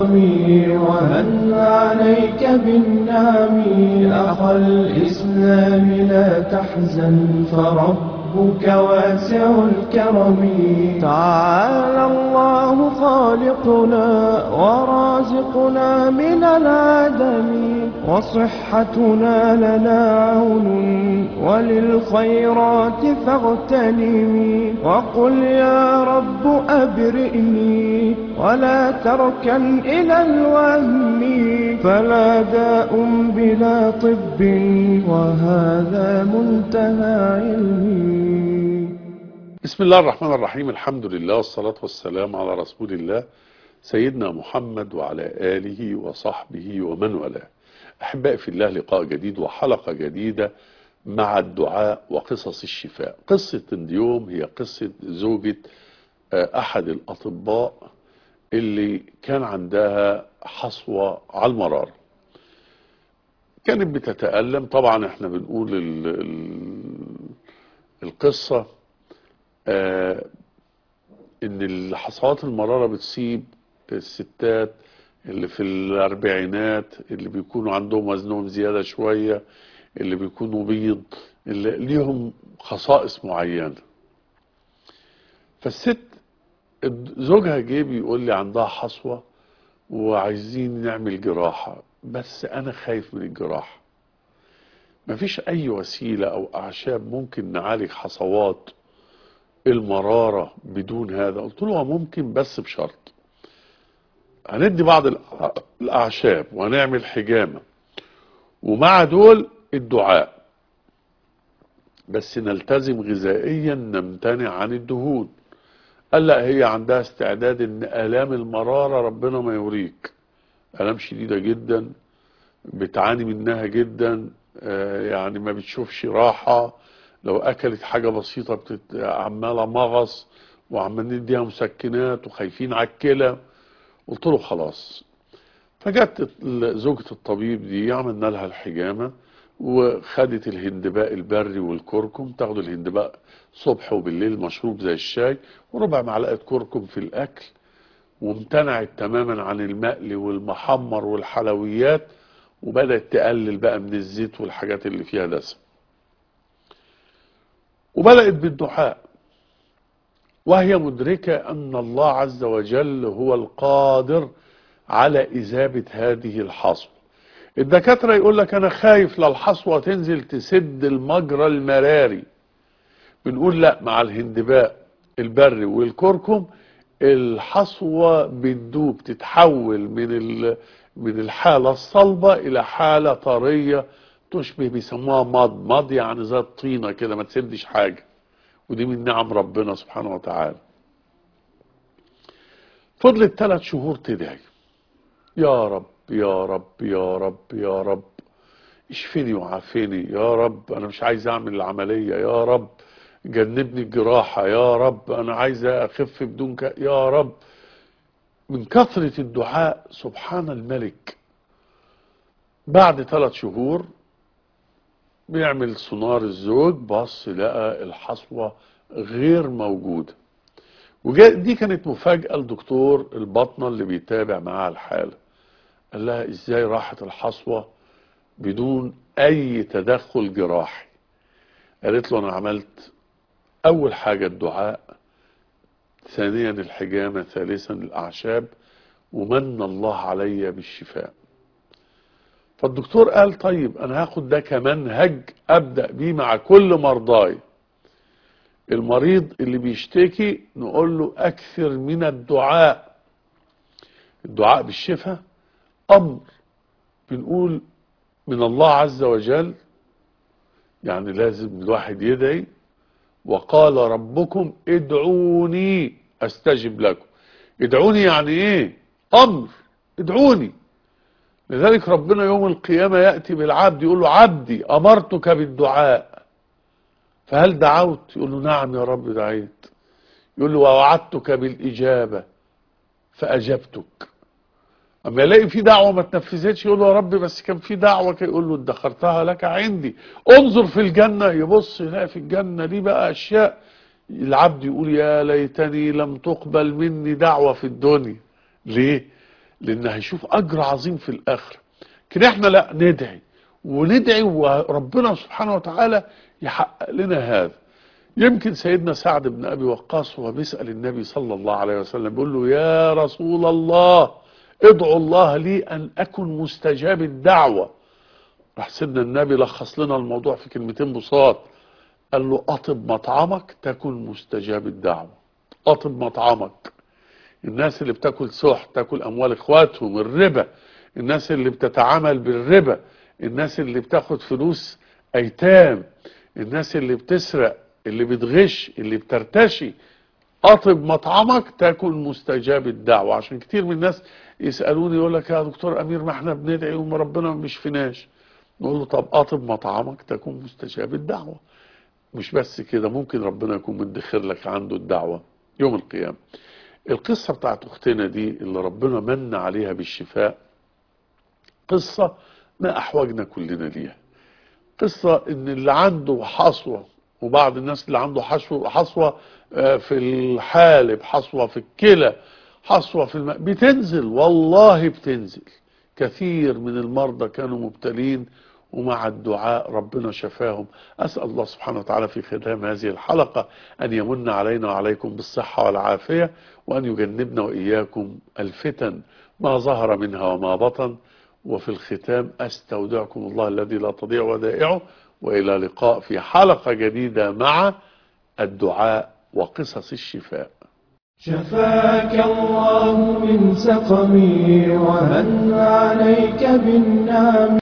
وهن عليك بالنعم أخا الإسلام لا تحزن فربك واسع الكرم تعالى الله خالقنا ورازقنا من العدم وصحتنا لنا عون وللخيرات فاغتنمي وقل يا رب أبرئني ولا تركن إلى الوهم فلا داء بلا طب وهذا منتهى علمي بسم الله الرحمن الرحيم الحمد لله والصلاة والسلام على رسول الله سيدنا محمد وعلى آله وصحبه ومن والاه أحبائي في الله لقاء جديد وحلقة جديدة مع الدعاء وقصص الشفاء قصة اليوم هي قصة زوجة أحد الأطباء اللي كان عندها حصوة على المرار كانت بتتألم طبعا احنا بنقول ال ال القصة آه ان الحصوات المرارة بتصيب الستات اللي في الاربعينات اللي بيكونوا عندهم وزنهم زيادة شوية اللي بيكونوا بيض اللي ليهم خصائص معينة فالست زوجها جه بيقول لي عندها حصوة وعايزين نعمل جراحة بس انا خايف من الجراحة مفيش اي وسيلة او اعشاب ممكن نعالج حصوات المرارة بدون هذا قلت له ممكن بس بشرط هندي بعض الاعشاب وهنعمل حجامة ومع دول الدعاء بس نلتزم غذائيا نمتنع عن الدهون قال لا هي عندها استعداد ان الام المرارة ربنا ما يوريك الام شديدة جدا بتعاني منها جدا يعني ما بتشوفش راحة لو اكلت حاجة بسيطة بتت... عمالة مغص وعمال نديها مسكنات وخايفين على الكلى قلت له خلاص فجت زوجة الطبيب دي عملنا لها الحجامة وخدت الهندباء البري والكركم تاخد الهندباء صبح وبالليل مشروب زي الشاي وربع معلقة كركم في الأكل وامتنعت تماما عن المقلي والمحمر والحلويات وبدأت تقلل بقى من الزيت والحاجات اللي فيها دسم وبدأت بالدعاء وهي مدركة أن الله عز وجل هو القادر على إذابة هذه الحصوة الدكاترة يقول لك أنا خايف للحصوة تنزل تسد المجرى المراري بنقول لا مع الهندباء البري والكركم الحصوة بتدوب تتحول من من الحالة الصلبة إلى حالة طرية تشبه بيسموها مض مض يعني زي الطينة كده ما تسدش حاجة ودي من نعم ربنا سبحانه وتعالى فضلت ثلاث شهور تدعي يا رب يا رب يا رب يا رب اشفني وعافني يا رب انا مش عايز اعمل العملية يا رب جنبني الجراحة يا رب انا عايز اخف بدون ك... يا رب من كثرة الدعاء سبحان الملك بعد ثلاث شهور بيعمل سونار الزوج بص لقى الحصوة غير موجودة ودي كانت مفاجأة لدكتور البطنة اللي بيتابع معاها الحالة قال لها ازاي راحت الحصوة بدون اي تدخل جراحي قالت له انا عملت اول حاجة الدعاء ثانيا الحجامة ثالثا الاعشاب ومن الله علي بالشفاء فالدكتور قال طيب انا هاخد ده كمنهج ابدأ بيه مع كل مرضاي المريض اللي بيشتكي نقول له اكثر من الدعاء الدعاء بالشفاء امر بنقول من الله عز وجل يعني لازم الواحد يدعي وقال ربكم ادعوني استجب لكم ادعوني يعني ايه امر ادعوني لذلك ربنا يوم القيامة يأتي بالعبد يقول له عبدي امرتك بالدعاء فهل دعوت يقول له نعم يا رب دعيت يقول له ووعدتك بالاجابة فاجبتك اما يلاقي في دعوة ما تنفذتش يقول له يا رب بس كان في دعوة يقول له ادخرتها لك عندي انظر في الجنة يبص يلاقي في الجنة دي بقى اشياء العبد يقول يا ليتني لم تقبل مني دعوة في الدنيا ليه لان هيشوف اجر عظيم في الاخره لكن احنا لا ندعي وندعي وربنا سبحانه وتعالى يحقق لنا هذا يمكن سيدنا سعد بن ابي وقاص وهو بيسال النبي صلى الله عليه وسلم بيقول له يا رسول الله ادعو الله لي ان اكن مستجاب الدعوه راح سيدنا النبي لخص لنا الموضوع في كلمتين بساط قال له اطب مطعمك تكن مستجاب الدعوه اطب مطعمك الناس اللي بتاكل سحت تاكل اموال اخواتهم الربا الناس اللي بتتعامل بالربا الناس اللي بتاخد فلوس ايتام الناس اللي بتسرق اللي بتغش اللي بترتشي اطب مطعمك تكن مستجاب الدعوه عشان كتير من الناس يسالوني يقول لك يا دكتور امير ما احنا بندعي وما ربنا ما بيشفيناش نقول له طب اطب مطعمك تكن مستجاب الدعوه مش بس كده ممكن ربنا يكون مدخر لك عنده الدعوه يوم القيامه القصه بتاعت اختنا دي اللي ربنا من عليها بالشفاء قصه ما احوجنا كلنا ليها قصه ان اللي عنده حصوه وبعض الناس اللي عنده حشو حصوه آه، في الحالب حصوه في الكلى حصوه في الماء بتنزل والله بتنزل كثير من المرضى كانوا مبتلين ومع الدعاء ربنا شفاهم أسأل الله سبحانه وتعالى في ختام هذه الحلقة أن يمن علينا وعليكم بالصحة والعافية وأن يجنبنا وإياكم الفتن ما ظهر منها وما بطن وفي الختام أستودعكم الله الذي لا تضيع ودائعه وإلى لقاء في حلقة جديدة مع الدعاء وقصص الشفاء شفاك الله من سقمي ومن عليك بالنعم